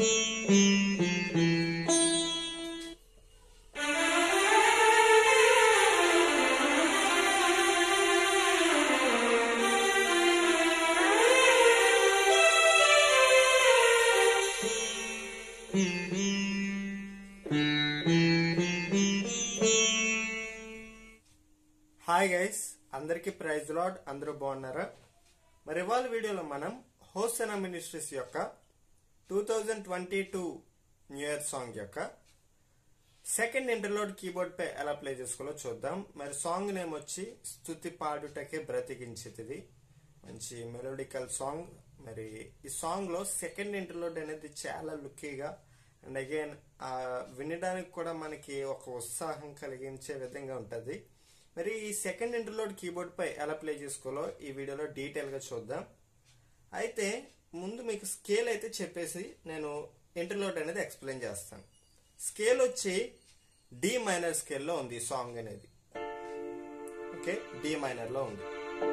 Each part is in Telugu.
హాయ్ గైస్ అందరికీ ప్రైజ్ లాడ్ అందరూ బాగున్నారా మరి ఇవాళ వీడియోలో మనం హోసనా మినిస్ట్రీస్ యొక్క two thousand twenty two new year song యొక్క సెకండ్ ఇంటర్లోడ్ కీబోర్డ్ పై ఎలా ప్లే చేసుకోవాలో చూద్దాం మరి సాంగ్ నేమ్ వచ్చి స్థుతి పాడుటకే బ్రతికించితిది మంచి మెలోడికల్ సాంగ్ మరి ఈ సాంగ్ లో సెకండ్ ఇంటర్లోడ్ అనేది చాలా లుక్కీగా అండ్ అగైన్ వినడానికి కూడా మనకి ఒక ఉత్సాహం కలిగించే విధంగా ఉంటది మరి ఈ సెకండ్ ఇంటర్లోడ్ కీబోర్డ్ పై ఎలా ప్లే చేసుకోవాలో ఈ వీడియోలో డీటెయిల్ గా చూద్దాం అయితే ముందు మీకు స్కేల్ అయితే చెప్పేసి నేను ఇంటర్లోడ్ అనేది ఎక్స్ప్లెయిన్ చేస్తాను స్కేల్ వచ్చి డి మైనర్ స్కేల్లో ఉంది ఈ సాంగ్ అనేది ఓకే డి మైనర్ లో ఉంది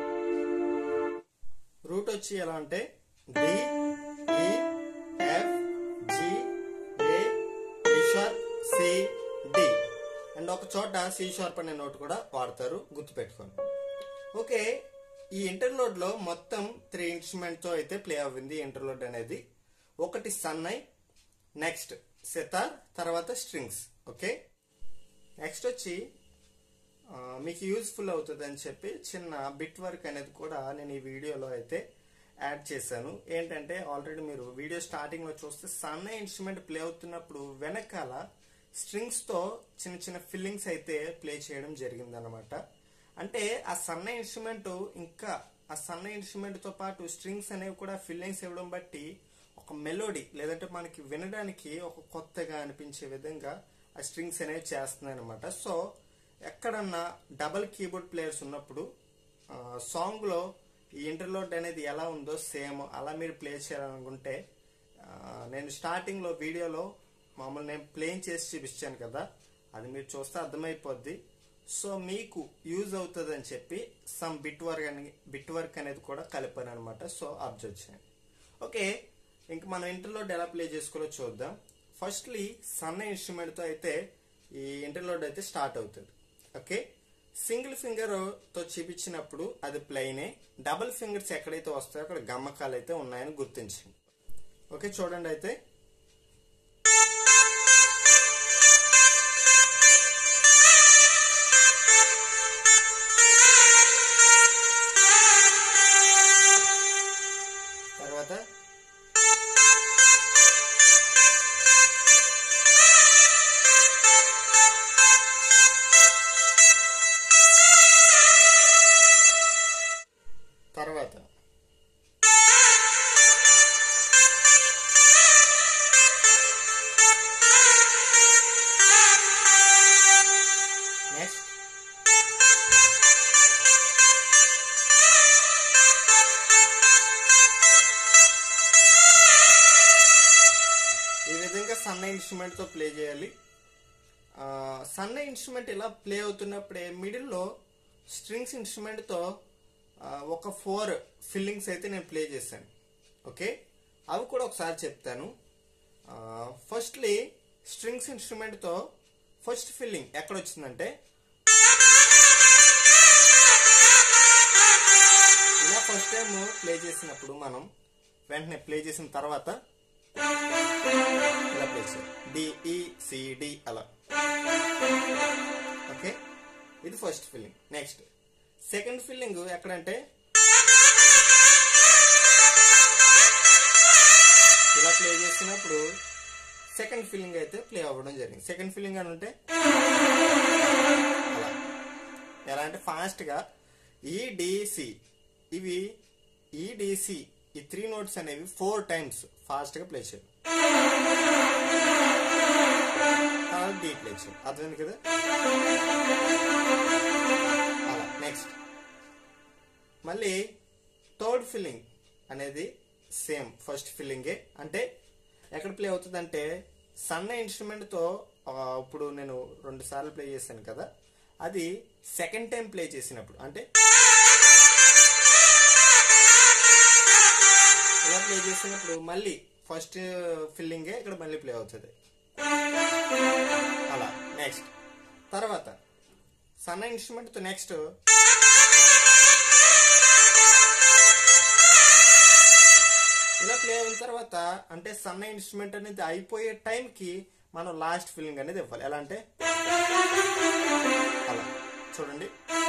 రూట్ వచ్చి ఎలా అంటే డి ఈ ఎఫ్ జి ఏ ఈ షార్ప్ సి డి అండ్ ఒక చోట సి షార్ప్ అనే నోట్ కూడా వాడతారు గుర్తుపెట్టుకోండి ఓకే ఈ ఇంటర్లోడ్ లో మొత్తం త్రీ ఇన్స్ట్రుమెంట్ తో అయితే ప్లే అవ్వింది ఇంటర్లోడ్ అనేది ఒకటి సన్నై నెక్స్ట్ సెతార్ తర్వాత స్ట్రింగ్స్ ఓకే నెక్స్ట్ వచ్చి ఆ, మీకు యూజ్ఫుల్ అవుతుంది అని చెప్పి చిన్న బిట్ వర్క్ అనేది కూడా నేను ఈ వీడియోలో అయితే యాడ్ చేశాను ఏంటంటే ఆల్రెడీ మీరు వీడియో స్టార్టింగ్ లో చూస్తే సన్న ఇన్స్ట్రుమెంట్ ప్లే అవుతున్నప్పుడు వెనకాల స్ట్రింగ్స్ తో చిన్న చిన్న ఫిల్లింగ్స్ అయితే ప్లే చేయడం జరిగింది అనమాట అంటే ఆ సన్న ఇన్స్ట్రుమెంట్ ఇంకా ఆ సన్న ఇన్స్ట్రుమెంట్ తో పాటు స్ట్రింగ్స్ అనేవి కూడా ఫిల్లింగ్స్ ఇవ్వడం బట్టి ఒక మెలోడీ లేదంటే మనకి వినడానికి ఒక కొత్తగా అనిపించే విధంగా ఆ స్ట్రింగ్స్ అనేవి చేస్తున్నాయి అనమాట సో ఎక్కడన్నా డబల్ కీబోర్డ్ ప్లేయర్స్ ఉన్నప్పుడు సాంగ్ లో ఈ ఇంటర్లోడ్ అనేది ఎలా ఉందో సేమ్ అలా మీరు ప్లే చేయాలనుకుంటే ఆ, నేను స్టార్టింగ్ లో వీడియోలో మామూలు నేను ప్లేన్ చేసి చూపించాను కదా అది మీరు చూస్తే అర్థమైపోద్ది సో మీకు యూజ్ అవుతుంది అని చెప్పి సమ్ బిట్ వర్క్ అని బిట్ వర్క్ అనేది కూడా కలిపాను అనమాట సో అబ్జర్వ్ చేయండి ఓకే ఇంక మనం ఇంటర్లోడ్ ఎలా ప్లే చేసుకోవాలో చూద్దాం ఫస్ట్లీ సన్న ఇన్స్ట్రుమెంట్ తో అయితే ఈ ఇంటర్లోడ్ అయితే స్టార్ట్ అవుతుంది ఓకే సింగిల్ ఫింగర్ తో చూపించినప్పుడు అది ప్లెయినే డబుల్ ఫింగర్స్ ఎక్కడైతే వస్తాయో అక్కడ గమ్మకాలు అయితే ఉన్నాయని గుర్తించండి ఓకే చూడండి అయితే తర్వాత తర్వాత నెక్స్ట్ ఈ విధంగా సన్న ఇన్స్ట్రుమెంట్ తో ప్లే చేయాలి ఆ, సన్న ఇన్స్ట్రుమెంట్ ఇలా ప్లే అవుతున్నప్పుడే మిడిల్ లో స్ట్రింగ్స్ ఇన్స్ట్రుమెంట్ తో ఆ, ఒక ఫోర్ ఫిల్లింగ్స్ అయితే నేను ప్లే చేశాను ఓకే అవి కూడా ఒకసారి చెప్తాను ఫస్ట్లీ స్ట్రింగ్స్ ఇన్స్ట్రుమెంట్ తో ఫస్ట్ ఫిల్లింగ్ ఎక్కడ వచ్చిందంటే ఇలా ఫస్ట్ టైం ప్లే చేసినప్పుడు మనం వెంటనే ప్లే చేసిన తర్వాత ఇలా ప్లే చేయాలి డిఈ సిడి అలా ఓకే ఇది first filling next second filling ఎక్కడంటే ఇలా ప్లే చేసినప్పుడు సెకండ్ ఫిల్లింగ్ అయితే ప్లే అవ్వడం జరిగింది సెకండ్ ఫిల్లింగ్ అని ఉంటే అలా ఎలా అంటే ఫాస్ట్ గా ఈడిసి ఇవి ఈడిసి ఈ త్రీ నోట్స్ అనేవి ఫోర్ టైమ్స్ ఫాస్ట్ గా ప్లే చేయాలి తర్వాత డీ ప్లే చేయాలి అర్థమైంది కదా అలా నెక్స్ట్ మళ్ళీ థర్డ్ ఫిల్లింగ్ అనేది సేమ్ ఫస్ట్ ఫిల్లింగే అంటే ఎక్కడ ప్లే అవుతుంది అంటే సన్న ఇన్స్ట్రుమెంట్ తో ఆ, ఇప్పుడు నేను రెండు సార్లు ప్లే చేశాను కదా అది సెకండ్ టైం ప్లే చేసినప్పుడు అంటే ఇలా ప్లే చేసినప్పుడు మళ్ళీ ఫస్ట్ ఫిల్లింగే ఇక్కడ మళ్ళీ ప్లే అవుతుంది అలా నెక్స్ట్ తర్వాత సన్న ఇన్స్ట్రుమెంట్ నెక్స్ట్ ఇలా ప్లే అయిన తర్వాత అంటే సన్న ఇన్స్ట్రుమెంట్ అనేది అయిపోయే టైంకి మనం లాస్ట్ ఫీలింగ్ అనేది ఇవ్వాలి ఎలా అంటే అలా చూడండి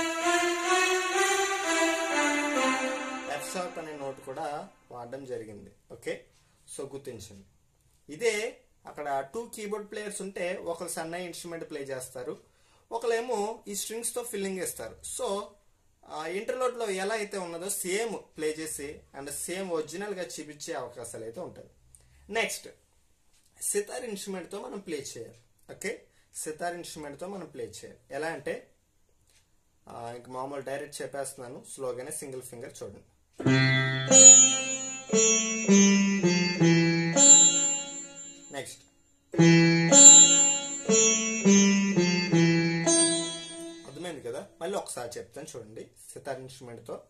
ఎఫ్ షార్ప్ అనే నోట్ కూడా వాడడం జరిగింది ఓకే సో గుర్తించండి ఇదే అక్కడ టూ కీబోర్డ్ ప్లేయర్స్ ఉంటే ఒకరు సన్న ఇన్స్ట్రుమెంట్ ప్లే చేస్తారు ఒకరేమో ఈ స్ట్రింగ్స్ తో ఫిల్లింగ్ ఇస్తారు సో ఇంటర్లోడ్ లో ఎలా అయితే ఉన్నదో సేమ్ ప్లే చేసి అండ్ సేమ్ ఒరిజినల్ గా చూపించే అవకాశాలు అయితే ఉంటాయి నెక్స్ట్ సితార్ ఇన్స్ట్రుమెంట్ తో మనం ప్లే చేయాలి ఓకే సితార్ ఇన్స్ట్రుమెంట్ తో మనం ప్లే చేయాలి ఎలా అంటే ఆ, ఇంక మామూలు డైరెక్ట్ చెప్పేస్తున్నాను స్లోగానే సింగిల్ ఫింగర్ చూడండి నెక్స్ట్ అర్థమైంది కదా మళ్ళీ ఒకసారి చెప్తాను చూడండి సితార్ ఇన్స్ట్రుమెంట్ తో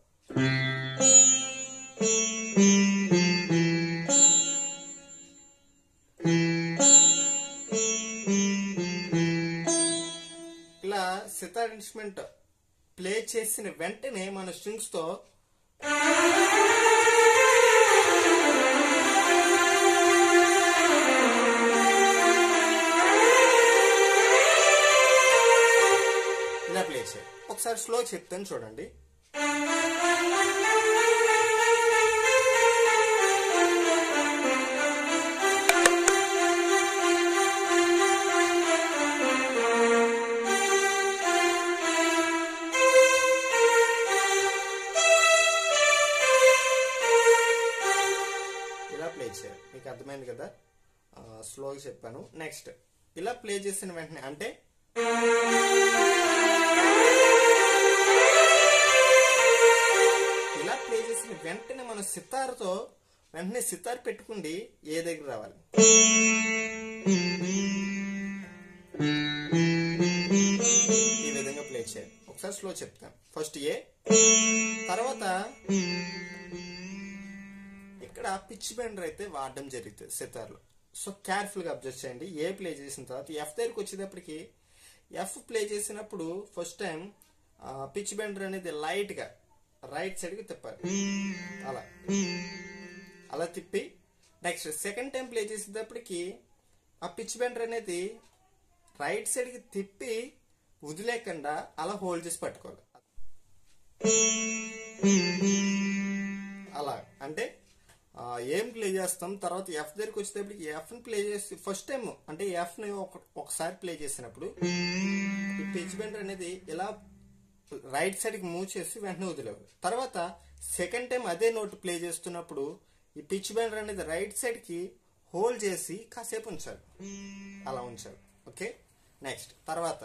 ఇలా సితార్ ఇన్స్ట్రుమెంట్ ప్లే చేసిన వెంటనే మన స్ట్రింగ్స్ తో ఇలా ప్లే చేయాలి ఒకసారి స్లో చెప్తాను చూడండి ఇలా ప్లే చేయాలి మీకు అర్థమైంది కదా స్లోగా చెప్పాను నెక్స్ట్ ఇలా ప్లే చేసిన వెంటనే అంటే ఇలా ప్లే చేసిన వెంటనే మనం సితార్తో వెంటనే సితార్ పెట్టుకుండి ఏ దగ్గర రావాలి ఈ విధంగా ప్లే చేయాలి ఒకసారి స్లో చెప్తాను ఫస్ట్ ఏ తర్వాత ఇక్కడ పిచ్ బెండర్ అయితే వాడడం జరుగుతుంది సితార్లో సో కేర్ఫుల్ గా అబ్జర్వ్ చేయండి ఏ ప్లే చేసిన తర్వాత ఎఫ్ దగ్గరికి వచ్చేటప్పటికి ఎఫ్ ప్లే చేసినప్పుడు ఫస్ట్ టైం పిచ్ బెండర్ అనేది లైట్ గా రైట్ సైడ్ కి తిప్పాలి అలా అలా తిప్పి నెక్స్ట్ సెకండ్ టైం ప్లే చేసేటప్పటికి ఆ పిచ్ బెండర్ అనేది రైట్ సైడ్ కి తిప్పి వదిలేకుండా అలా హోల్డ్ చేసి పట్టుకోవాలి అలా అంటే ఆ, ఏం ప్లే చేస్తాం తర్వాత ఎఫ్ దగ్గరికి వచ్చేటప్పటికి ఎఫ్ ని ప్లే చేసి ఫస్ట్ టైం అంటే ఎఫ్ ని ఒక- ఒకసారి ప్లే చేసినప్పుడు ఈ పిచ్ బెండర్ అనేది ఇలా రైట్ సైడ్ కి మూవ్ చేసి వెంటనే వదిలేవు తర్వాత సెకండ్ టైం అదే నోట్ ప్లే చేస్తున్నప్పుడు ఈ పిచ్ బెండర్ అనేది రైట్ సైడ్ కి హోల్డ్ చేసి కాసేపు ఉంచాలి అలా ఉంచాలి ఓకే నెక్స్ట్ తర్వాత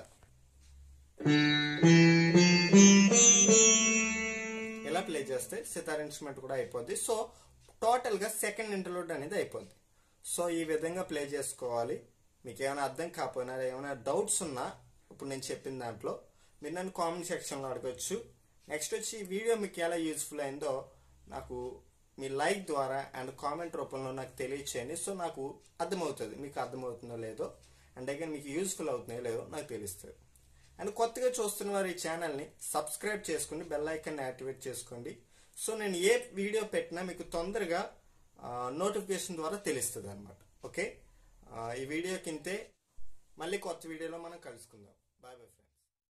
ఇలా ప్లే చేస్తే సితార్ ఇన్స్ట్రుమెంట్ కూడా అయిపోద్ది సో టోటల్ గా సెకండ్ ఇంటర్లూడ్ అనేది అయిపోద్ది సో ఈ విధంగా ప్లే చేసుకోవాలి మీకు ఏమైనా అర్థం కాకపోయినా ఏమైనా డౌట్స్ ఉన్నా ఇప్పుడు నేను చెప్పిన దాంట్లో మీరు నన్ను కామెంట్ సెక్షన్ లో అడగచ్చు నెక్స్ట్ వచ్చి ఈ వీడియో మీకు ఎలా యూజ్ఫుల్ అయిందో నాకు మీ లైక్ ద్వారా అండ్ కామెంట్ రూపంలో నాకు తెలియచేయండి సో నాకు అర్థమవుతుంది మీకు అర్థమవుతుందో లేదో అండ్ అగైన్ మీకు యూజ్ఫుల్ అవుతుందో లేదో నాకు తెలుస్తుంది అండ్ కొత్తగా చూస్తున్న వారు ఈ ఛానల్ని సబ్స్క్రైబ్ చేసుకోండి బెల్ ఐకాన్ యాక్టివేట్ చేసుకోండి సో నేను ఏ వీడియో పెట్టినా మీకు తొందరగా నోటిఫికేషన్ ద్వారా తెలుస్తుంది అనమాట ఓకే ఆ, ఈ వీడియో కింతే మళ్ళీ కొత్త వీడియోలో మనం కలుసుకుందాం బాయ్ బాయ్ ఫ్రెండ్స్